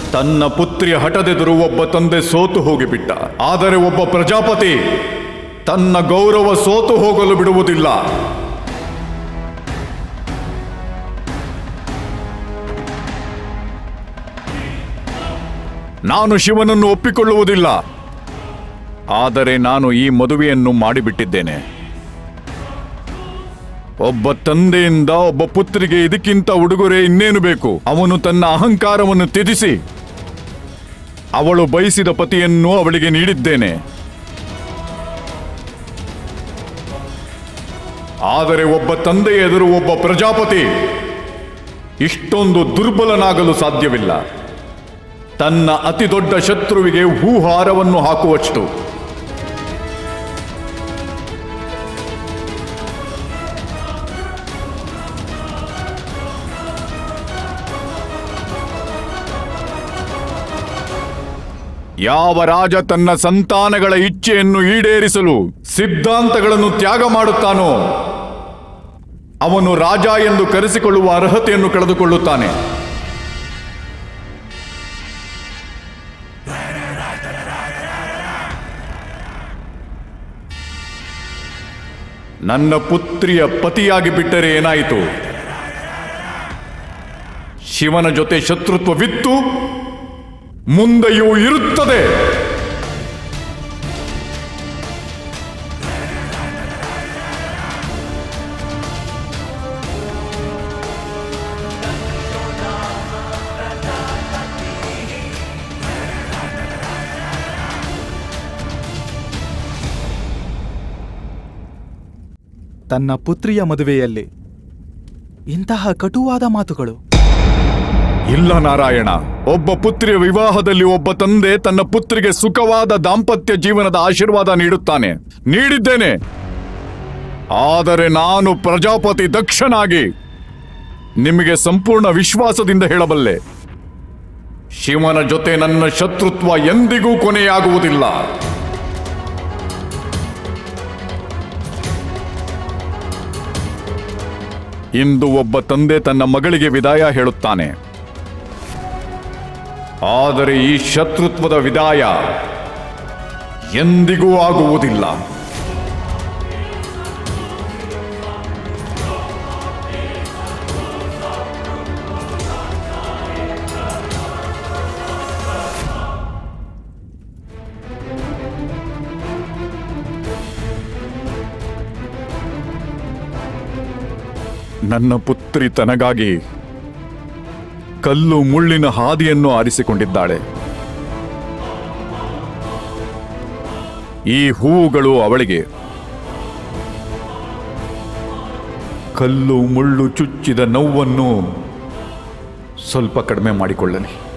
ತನ್ನ ಪುತ್ರಿಯ ಹಠದೆದುರು ಒಬ್ಬ ತಂದೆ ಸೋತು ಹೋಗಿಬಿಟ್ಟ ಆದರೆ ಒಬ್ಬ ಪ್ರಜಾಪತಿ ತನ್ನ ಗೌರವ ಸೋತು ಹೋಗಲು ಬಿಡುವುದಿಲ್ಲ ನಾನು ಶಿವನನ್ನು ಒಪ್ಪಿಕೊಳ್ಳುವುದಿಲ್ಲ ಆದರೆ ನಾನು ಈ ಮದುವೆಯನ್ನು ಮಾಡಿಬಿಟ್ಟಿದ್ದೇನೆ ಒಬ್ಬ ತಂದೆಯಿಂದ ಒಬ್ಬ ಪುತ್ರಿಗೆ ಇದಕ್ಕಿಂತ ಉಡುಗೊರೆ ಇನ್ನೇನು ಬೇಕು ಅವನು ತನ್ನ ಅಹಂಕಾರವನ್ನು ತ್ಯಜಿಸಿ ಅವಳು ಬಯಸಿದ ಪತಿಯನ್ನು ಅವಳಿಗೆ ನೀಡಿದ್ದೇನೆ ಆದರೆ ಒಬ್ಬ ತಂದೆಯ ಎದುರು ಒಬ್ಬ ಪ್ರಜಾಪತಿ ಇಷ್ಟೊಂದು ದುರ್ಬಲನಾಗಲು ಸಾಧ್ಯವಿಲ್ಲ ತನ್ನ ಅತಿ ದೊಡ್ಡ ಶತ್ರುವಿಗೆ ಹೂಹಾರವನ್ನು ಹಾಕುವಷ್ಟು ಯಾವ ರಾಜ ತನ್ನ ಸಂತಾನಗಳ ಇಚ್ಛೆಯನ್ನು ಈಡೇರಿಸಲು ಸಿದ್ಧಾಂತಗಳನ್ನು ತ್ಯಾಗ ಮಾಡುತ್ತಾನೋ ಅವನು ರಾಜ ಎಂದು ಕರೆಸಿಕೊಳ್ಳುವ ಅರ್ಹತೆಯನ್ನು ಕಳೆದುಕೊಳ್ಳುತ್ತಾನೆ ನನ್ನ ಪುತ್ರಿಯ ಪತಿಯಾಗಿ ಬಿಟ್ಟರೆ ಏನಾಯಿತು ಶಿವನ ಜೊತೆ ಶತ್ರುತ್ವವಿತ್ತು ಮುಂದೆಯೂ ಇರುತ್ತದೆ ತನ್ನ ಪುತ್ರಿಯ ಮದುವೆಯಲ್ಲಿ ಇಂತಹ ಕಟುವಾದ ಮಾತುಗಳು ಇಲ್ಲ ನಾರಾಯಣ ಒಬ್ಬ ಪುತ್ರಿಯ ವಿವಾಹದಲ್ಲಿ ಒಬ್ಬ ತಂದೆ ತನ್ನ ಪುತ್ರಿಗೆ ಸುಖವಾದ ದಾಂಪತ್ಯ ಜೀವನದ ಆಶೀರ್ವಾದ ನೀಡುತ್ತಾನೆ ನೀಡಿದ್ದೇನೆ ಆದರೆ ನಾನು ಪ್ರಜಾಪತಿ ದಕ್ಷನಾಗಿ ನಿಮಗೆ ಸಂಪೂರ್ಣ ವಿಶ್ವಾಸದಿಂದ ಹೇಳಬಲ್ಲೆ ಶಿವನ ಜೊತೆ ನನ್ನ ಶತ್ರುತ್ವ ಎಂದಿಗೂ ಕೊನೆಯಾಗುವುದಿಲ್ಲ ಇಂದು ಒಬ್ಬ ತಂದೆ ತನ್ನ ಮಗಳಿಗೆ ವಿದಾಯ ಹೇಳುತ್ತಾನೆ ಆದರೆ ಈ ಶತ್ರುತ್ವದ ವಿದಾಯ ಎಂದಿಗೂ ಆಗುವುದಿಲ್ಲ ನನ್ನ ಪುತ್ರಿ ತನಗಾಗಿ ಕಲ್ಲು ಮುಳ್ಳಿನ ಹಾದಿಯನ್ನು ಆರಿಸಿಕೊಂಡಿದ್ದಾಳೆ ಈ ಹೂವುಗಳು ಅವಳಿಗೆ ಕಲ್ಲು ಮುಳ್ಳು ಚುಚ್ಚಿದ ನೋವನ್ನು ಸ್ವಲ್ಪ ಕಡಿಮೆ ಮಾಡಿಕೊಳ್ಳಲಿ